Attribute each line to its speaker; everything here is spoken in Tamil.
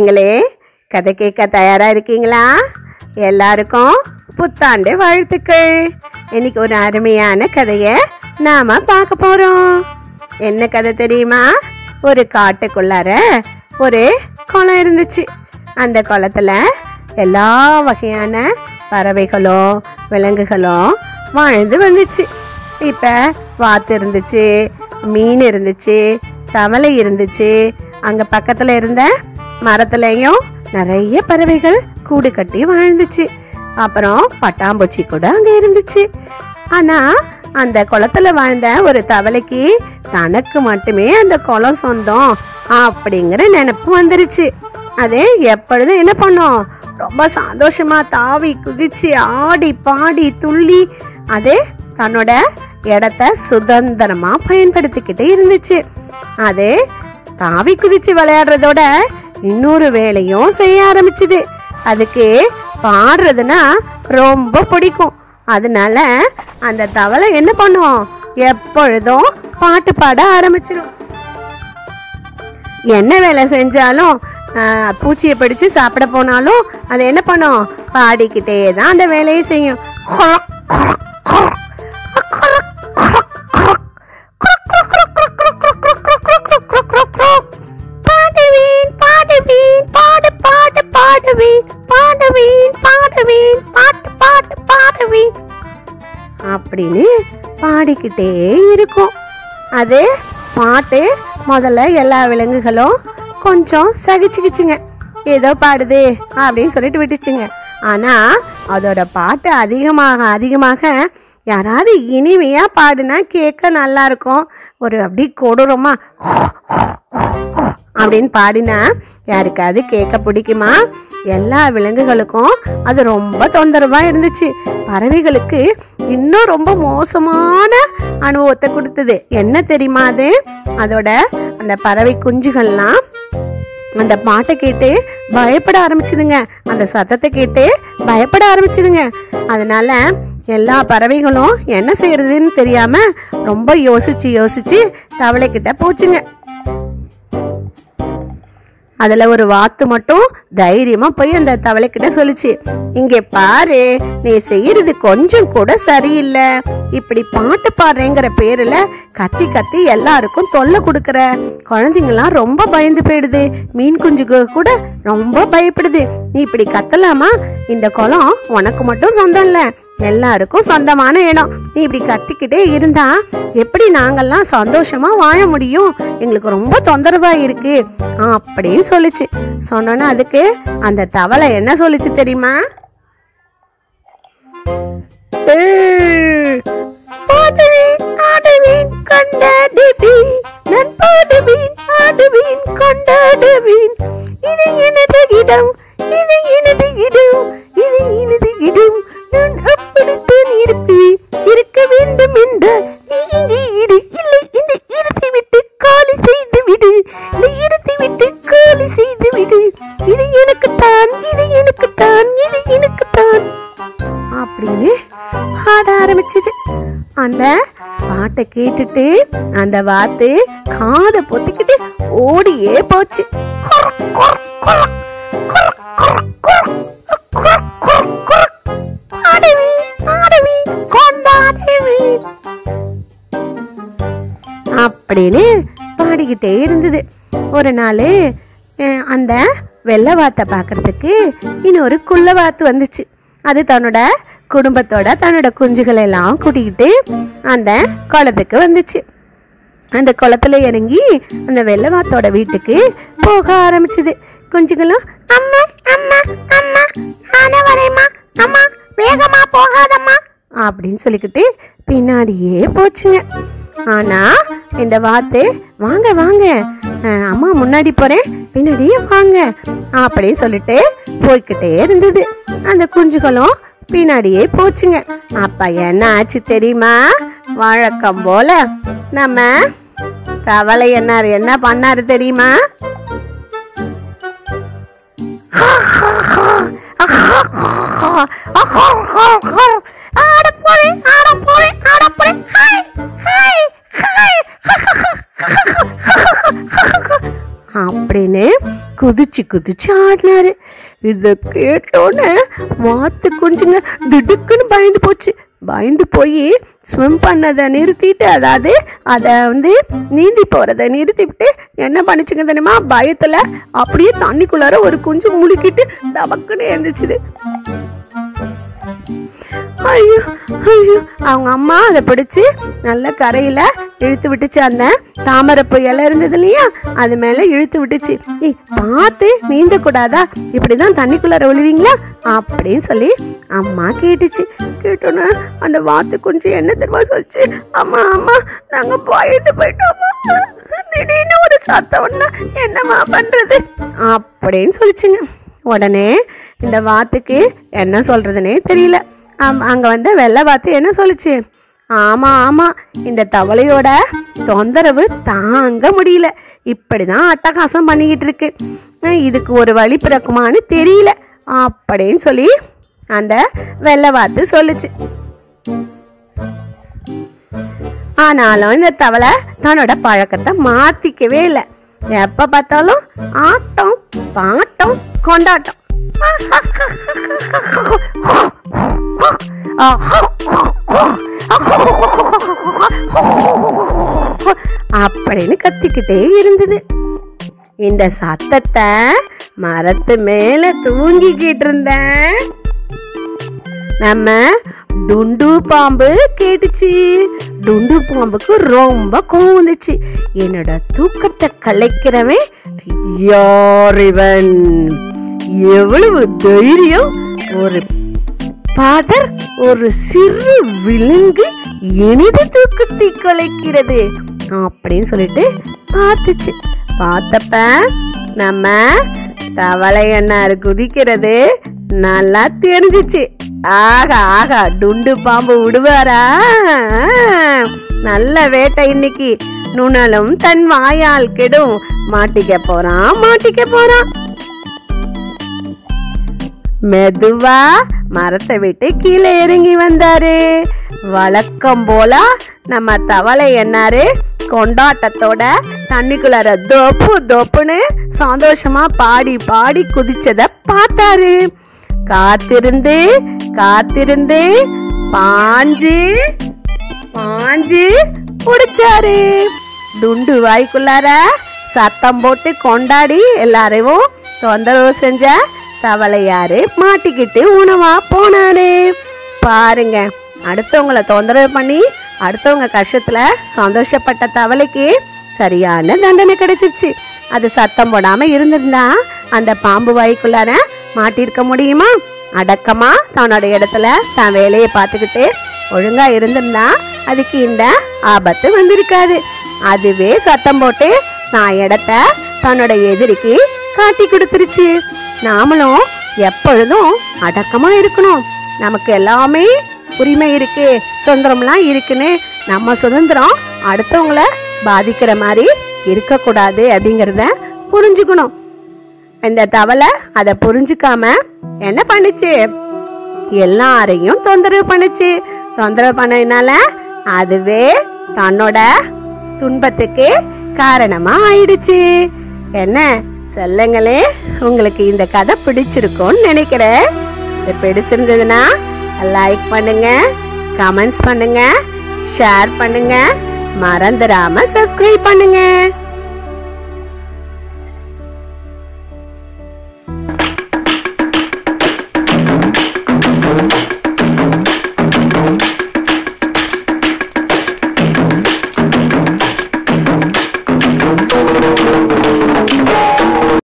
Speaker 1: குழந்தைங்களே கதை கேட்க தயாரா இருக்கீங்களா எல்லாருக்கும் புத்தாண்டு வாழ்த்துக்கள் இன்னைக்கு ஒரு அருமையான கதையை நாம பார்க்க போறோம் என்ன கதை தெரியுமா ஒரு காட்டுக்குள்ளார ஒரு குளம் இருந்துச்சு அந்த குளத்துல எல்லா வகையான பறவைகளும் விலங்குகளும் வாழ்ந்து வந்துச்சு இப்ப வாத்து இருந்துச்சு மீன் இருந்துச்சு தவளை இருந்துச்சு அங்க பக்கத்துல இருந்த மரத்துலயும் நிறைய பறவைகள் கூடு கட்டி வாழ்ந்துச்சு அப்புறம் பட்டாம்பூச்சி கூட அங்க இருந்துச்சு ஆனா அந்த குளத்துல வாழ்ந்த ஒரு தவளைக்கு தனக்கு மட்டுமே அந்த குளம் சொந்தம் அப்படிங்கிற நினைப்பு வந்துருச்சு அது எப்பொழுதும் என்ன பண்ணும் ரொம்ப சந்தோஷமா தாவி குதிச்சு ஆடி பாடி துள்ளி அது தன்னோட இடத்த சுதந்திரமா பயன்படுத்திக்கிட்டு இருந்துச்சு அது தாவி குதிச்சு விளையாடுறதோட இன்னொரு வேலையும் செய்ய ஆரம்பிச்சுது அதுக்கு பாடுறதுன்னா ரொம்ப பிடிக்கும் அதனால அந்த தவளை என்ன பண்ணும் எப்பொழுதும் பாட்டு பாட ஆரம்பிச்சிடும் என்ன வேலை செஞ்சாலும் ஆஹ், பூச்சியை பிடிச்சு சாப்பிட போனாலும் அது என்ன பண்ணும் பாடிக்கிட்டே தான் அந்த வேலையை செய்யும் பாடுவேன் பாடுவேன் பாடு பாடு பாடுவேன் பாடுவேன் பாடுவேன் பாட்டு பாட்டு பாடுவேன் அப்படின்னு பாடிக்கிட்டே இருக்கும் அது பாட்டு முதல்ல எல்லா விலங்குகளும் கொஞ்சம் சகிச்சுக்கிச்சுங்க ஏதோ பாடுது அப்படின்னு சொல்லிட்டு விட்டுச்சுங்க ஆனா அதோட பாட்டு அதிகமாக அதிகமாக யாராவது இனிமையா பாடுனா கேட்க நல்லா இருக்கும் ஒரு அப்படி கொடூரமா அப்படின்னு பாடினா யாருக்காவது கேட்க பிடிக்குமா எல்லா விலங்குகளுக்கும் அது ரொம்ப தொந்தரவா இருந்துச்சு பறவைகளுக்கு இன்னும் ரொம்ப மோசமான அனுபவத்தை கொடுத்தது என்ன தெரியுமா அது அதோட அந்த பறவை குஞ்சுகள்லாம் அந்த பாட்டை கேட்டு பயப்பட ஆரம்பிச்சுதுங்க அந்த சத்தத்தை கேட்டு பயப்பட ஆரம்பிச்சுதுங்க அதனால எல்லா பறவைகளும் என்ன செய்யறதுன்னு தெரியாம ரொம்ப யோசிச்சு யோசிச்சு தவளை கிட்ட போச்சுங்க அதுல ஒரு வாத்து மட்டும் தைரியமா போய் அந்த தவளைக்கிட்ட சொல்லுச்சு இங்க பாரு நீ செய்யறது கொஞ்சம் கூட சரியில்லை இப்படி பாட்டு பாடுறேங்கிற பேர்ல கத்தி கத்தி எல்லாருக்கும் தொல்லை கொடுக்கற குழந்தைங்களாம் ரொம்ப பயந்து போயிடுது மீன் குஞ்சுக்கு கூட ரொம்ப பயப்படுது நீ இப்படி கத்தலாமா இந்த குளம் உனக்கு மட்டும் சொந்தம் இல்ல எல்லாருக்கும் சொந்தமான இடம் நீ இப்படி கத்திக்கிட்டே இருந்தா எப்படி நாங்கெல்லாம் சந்தோஷமா வாழ முடியும் எங்களுக்கு ரொம்ப தொந்தரவா இருக்கு அப்படின்னு சொல்லுச்சு சொன்னோன்னே அதுக்கு அந்த தவளை என்ன சொல்லுச்சு தெரியுமா "ஏய், பாடுவேன், ஆடுவேன், கொண்டாடுவேன். நான் பாடுவேன், ஆடுவேன், கொண்டாடுவேன். இது எனது இடம் இது எனது இடம் இது எனது இடம் நான் அப்படித்தான் இருப்பேன் இருக்க வேண்டும் என்றால் நீ இங்கே இரு இல்லை இந்த இடத்தை விட்டு காலி செய்து விடு இந்த இடத்தை விட்டு காலி செய்து விடு இது எனக்குத்தான் இது எனக்குத்தான் இது எனக்குத்தான் அப்படின்னு ஆட ஆரம்பிச்சது அந்த பாட்டை கேட்டுட்டு அந்த வாத்து காதை பொத்திக்கிட்டு ஓடியே போச்சு குறுக், குறுக், குறுக், குறுக், குறுக், குறுக், குறுக், குறுக், குறுக். ஆடுவி, ஆடுவி, கொண்டாடுவி. அப்படின்னு பாடிக்கிட்டே இருந்தது ஒரு நாள் அஹ், அந்த வெள்ளை வாத்தை பார்க்கறதுக்கு இன்னொரு குள்ள வாத்து வந்துச்சு அது தன்னோட குடும்பத்தோட தன்னோட குஞ்சுகளை எல்லாம் கூட்டிக்கிட்டு அந்த குளத்துக்கு வந்துச்சு அந்த குளத்துல இறங்கி அந்த வெள்ளை வாத்தோட வீட்டுக்கு போக ஆரம்பிச்சது குஞ்சுகளும் அம்மா அம்மா அம்மா நானே வரேம்மா அம்மா வேகமா போகாதம்மா அப்படின்னு சொல்லிக்கிட்டு பின்னாடியே போச்சுங்க ஆனா இந்த வாத்து வாங்க வாங்க அஹ், அம்மா முன்னாடி போறேன் பின்னாடியே வாங்க அப்படின்னு சொல்லிட்டு போய்க்கிட்டே இருந்தது அந்த குஞ்சுகளும் பின்னாடியே போச்சுங்க அப்ப என்ன ஆச்சு தெரியுமா வழக்கம் போல நம்ம தவளை என்னார் என்ன பண்ணாரு தெரியுமா ஆட போறேன் ஆட போறேன் ஆட போறேன் ஹாய் ஹாய் ஹாய் அப்படின்னு குதிச்சு குதிச்சு ஆடினாரு இதை கேட்டோன்னே வாத்து குஞ்சுங்க திடுக்குன்னு பயந்து போச்சு பயந்து போய் ஸ்விம் பண்ணதை நிறுத்திட்டு அதாவது அதை வந்து நீந்தி போகிறத நிறுத்திவிட்டு என்ன பண்ணிச்சுங்க தெரியுமா பயத்தில் அப்படியே தண்ணிக்குள்ளார ஒரு குஞ்சு முழுக்கிட்டு டபக்குன்னு எழுந்துச்சுது ஐயோ ஐயோ அவங்க அம்மா அதை பிடிச்சி நல்ல கரையில் இழுத்து விட்டுச்சு அந்த தாமரைப்பூ இலை இருந்தது இல்லையா அது மேலே இழுத்து விட்டுச்சு ஏய் பார்த்து நீந்தக்கூடாதா இப்படி தான் தண்ணிக்குள்ளார விழுவீங்களா அப்படின்னு சொல்லி அம்மா கேட்டுச்சு கேட்டோன்னே அந்த வாத்து கொஞ்சம் என்ன தெரியுமா சொல்லிச்சு அம்மா அம்மா நாங்கள் பயந்து போயிட்டோம்மா திடீர்னு ஒரு சத்தம்னா என்னம்மா பண்ணுறது அப்படின்னு சொல்லிச்சுங்க உடனே இந்த வாத்துக்கு என்ன சொல்றதுனே தெரியல ஆம், அங்க வந்து வெள்ளை வாத்து என்ன சொல்லுச்சு ஆமா ஆமா இந்த தவளையோட தொந்தரவு தாங்க முடியல இப்படிதான் அட்டகாசம் பண்ணிக்கிட்டு இருக்கு அஹ், இதுக்கு ஒரு வழி பிறக்குமான்னு தெரியல அப்படின்னு சொல்லி அந்த வெள்ளை வாத்து சொல்லுச்சு ஆனாலும் இந்த தவளை தன்னோட பழக்கத்தை மாத்திக்கவே இல்லை எப்ப பார்த்தாலும் ஆட்டம் பாட்டம் கொண்டாட்டம் அப்படின்னு கத்திக்கிட்டே இருந்தது இந்த சத்தத்தை மரத்து மேல தூங்கிக்கிட்டு இருந்தேன் நம்ம டுண்டு பாம்பு கேட்டுச்சு டுண்டு பாம்புக்கு ரொம்ப கோவம் வந்துச்சு என்னோட தூக்கத்தை கலைக்கிறவன் யார் இவன் எவ்வளவு தைரியம் ஒரு பாதர் ஒரு சிறு விலங்கு எனது தூக்கத்தை கலைக்கிறது அப்படின்னு சொல்லிட்டு பார்த்துச்சு பார்த்தப்ப நம்ம தவளை என்னாரு குதிக்கிறது நல்லா தெரிஞ்சிச்சு ஆகா ஆகா டுண்டு பாம்பு விடுவாரா நல்ல வேட்டை இன்னைக்கு நுணலும் தன் வாயால் கெடும் மாட்டிக்க போறான் மாட்டிக்க போறான் மெதுவா மரத்தை விட்டு கீழே இறங்கி வந்தாரு வழக்கம் போல நம்ம தவளை என்னாரு கொண்டாட்டத்தோட தண்ணிக்குள்ளார தோப்பு தோப்புன்னு சந்தோஷமா பாடி பாடி குதிச்சத பார்த்தாரு காத்திருந்து காத்திருந்து பாஞ்சு பாஞ்சு பிடிச்சாரு துண்டு வாய்க்குள்ளார சத்தம் போட்டு கொண்டாடி எல்லாரையும் தொந்தரவு செஞ்ச தவளையாரு மாட்டிக்கிட்டு உணவா போனாரு பாருங்க அடுத்தவங்கள தொந்தரவு பண்ணி அடுத்தவங்க கஷ்டத்துல சந்தோஷப்பட்ட தவளைக்கு சரியான தண்டனை கிடைச்சிருச்சு அது சத்தம் போடாம இருந்திருந்தா அந்த பாம்பு வாய்க்குள்ளார மாட்டிருக்க முடியுமா அடக்கமா தன்னோட இடத்துல தான் வேலையை பார்த்துக்கிட்டு ஒழுங்கா இருந்திருந்தா அதுக்கு இந்த ஆபத்து வந்திருக்காது அதுவே சத்தம் போட்டு நான் இடத்த தன்னோட எதிரிக்கு காட்டி கொடுத்துருச்சு நாமளும் எப்பொழுதும் அடக்கமா இருக்கணும் நமக்கு எல்லாமே உரிமை இருக்கு சுதந்திரம்லாம் இருக்குன்னு நம்ம சுதந்திரம் அடுத்தவங்கள பாதிக்கிற மாதிரி இருக்கக்கூடாது அப்படிங்கிறத புரிஞ்சுக்கணும் இந்த தவளை அதை புரிஞ்சுக்காம என்ன பண்ணுச்சு எல்லாரையும் தொந்தரவு பண்ணுச்சு தொந்தரவு பண்ணதுனால அதுவே தன்னோட துன்பத்துக்கு காரணமா ஆயிடுச்சு என்ன செல்லங்களே உங்களுக்கு இந்த கதை பிடிச்சிருக்கும்னு நினைக்கிறேன் இது பிடிச்சிருந்ததுன்னா லைக் பண்ணுங்க கமெண்ட்ஸ் பண்ணுங்க ஷேர் பண்ணுங்க மறந்துடாம சப்ஸ்கிரைப் பண்ணுங்க